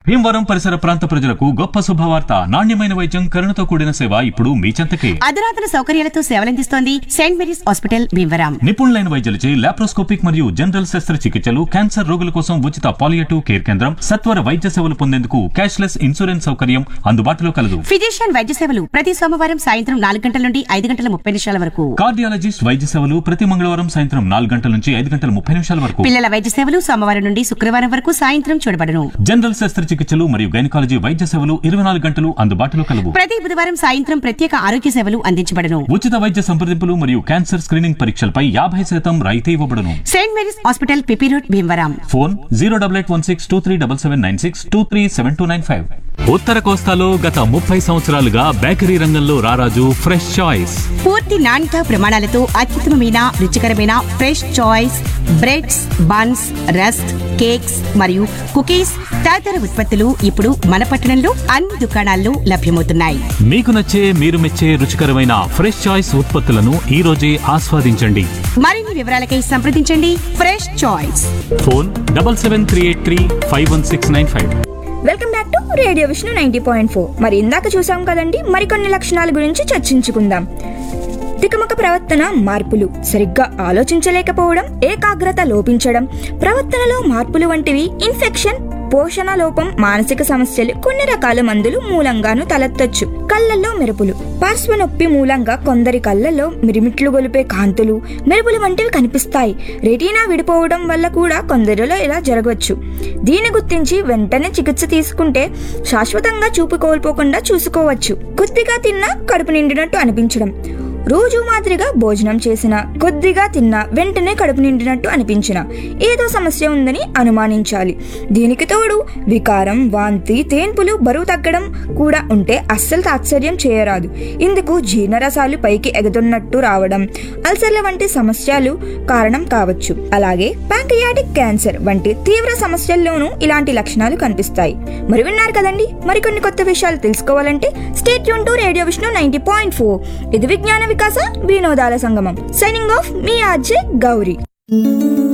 భీమవరం పరిసర ప్రాంత ప్రజలకు గొప్ప శుభవార్త నాణ్యమైన వైద్యం కరుణతో కూడిన సేవ ఇప్పుడు మీ చెంతకే అధునాతన సౌకర్యాలతో సేవలందిస్తోంది సెయింట్ మేరీస్ హాస్పిటల్ భీమవరం నిపుణులైన వైద్యులచే లాప్రోస్కోపిక్ మరియు జనరల్ శస్త్రచికిత్సలు క్యాన్సర్ రోగుల కోసం ఉచిత పాలియేటివ్ కేర్ కేంద్రం సత్వర వైద్య సేవలు పొందేందుకు క్యాష్లెస్ ఇన్సూరెన్స్ సౌకర్యం అందుబాటులో కలదు ఫిజిషియన్ వైద్య సేవలు ప్రతి సోమవారం సాయంత్రం నాలుగు గంటల నుండి ఐదు గంటల ముప్పై నిమిషాల వరకు కార్డియాలజిస్ట్ వైద్య సేవలు ప్రతి మంగళవారం సాయంత్రం నాలుగు గంటల నుంచి ఐదు గంటల ముప్పై నిమిషాల వరకు పిల్లల వైద్య సేవలు సోమవారం నుండి శుక్రవారం వరకు సాయంత్రం చూడబడును జనరల్ శస్త్రచికిత్సలు మరియు గైనకాలజీ వైద్య సేవలు ఇరవై నాలుగు గంటలు అందుబాటులో కలవు ప్రతి బుధవారం సాయంత్రం ప్రత్యేక ఆరోగ్య సేవలు అందించబడును ఉచిత వైద్య సంప్రదింపులు మరియు క్యాన్సర్ స్క్రీనింగ్ పరీక్షలపై యాభై శాతం రాయితీ ఇవ్వబడును Saint Mary's hospital PP road Bhimavaram phone zero double eight one six two three double seven nine six two three seven two nine five ఉత్తర కోస్తాలో గత ముప్పై సంవత్సరాలుగా బేకరీ రంగంలో రారాజు ఫ్రెష్ చాయిస్ పూర్తి నాణ్యత ప్రమాణాలతో అత్యుత్తమమైన రుచికరమైన fresh choice breads buns rusk cakes మరియు కుకీస్ తదితర ఉత్పత్తులు ఇప్పుడు మన పట్టణంలో అన్ని దుకాణాల్లో లభ్యమవుతున్నాయి మీకు నచ్చే మీరు మెచ్చే రుచికరమైన ఫ్రెష్ చాయిస్ ఉత్పత్తులను ఈ రోజే ఆస్వాదించండి మరిన్ని వివరాలకై సంప్రదించండి fresh choice phone double seven three eight three five one six nine five welcome back to radio Vishnu ninety point four మరి ఇందాక చూసాం కదండి మరికొన్ని లక్షణాల గురించి చర్చించుకుందాం తికమక ప్రవర్తన మార్పులు సరిగ్గా ఆలోచించలేకపోవడం ఏకాగ్రత లోపించడం ప్రవర్తనలో మార్పులు వంటివి ఇన్ఫెక్షన్ పోషణ లోపం మానసిక సమస్యలు కొన్ని రకాల మందులు మూలంగాను తలెత్తొచ్చు కళ్ళల్లో మెరుపులు పార్శ్వ నొప్పి మూలంగా కొందరి కళ్ళల్లో మిరిమిట్లు గొలిపే కాంతులు మెరుపులు వంటివి కనిపిస్తాయి రెటీనా విడిపోవడం వల్ల కూడా కొందరిలో ఇలా జరగవచ్చు దీన్ని గుర్తించి వెంటనే చికిత్స తీసుకుంటే శాశ్వతంగా చూపు కోల్పోకుండా చూసుకోవచ్చు కొద్దిగా తిన్నా కడుపు నిండినట్టు అనిపించడం రోజు మాదిరిగా భోజనం చేసిన కొద్దిగా తిన్నా వెంటనే కడుపు నిండినట్టు అనిపించిన ఏదో సమస్య ఉందని అనుమానించాలి దీనికి తోడు వికారం వాంతి తేన్పులు బరువు తగ్గడం కూడా ఉంటే అస్సలు తాత్సర్యం చేయరాదు ఇందుకు జీర్ణరసాలు పైకి ఎగుతున్నట్టు రావడం అల్సర్ల వంటి సమస్యలు కారణం కావచ్చు అలాగే ప్యాంక్రియాటిక్ క్యాన్సర్ వంటి తీవ్ర సమస్యల్లోనూ ఇలాంటి లక్షణాలు కనిపిస్తాయి మరి విన్నారు కదండి మరికొన్ని కొత్త విషయాలు తెలుసుకోవాలంటే స్టేట్ యూన్ to radio Vishnu ninety point four ఇది విజ్ఞాన వికాస వినోదాల సంగమం సైనింగ్ ఆఫ్ మీ ఆర్జే గౌరీ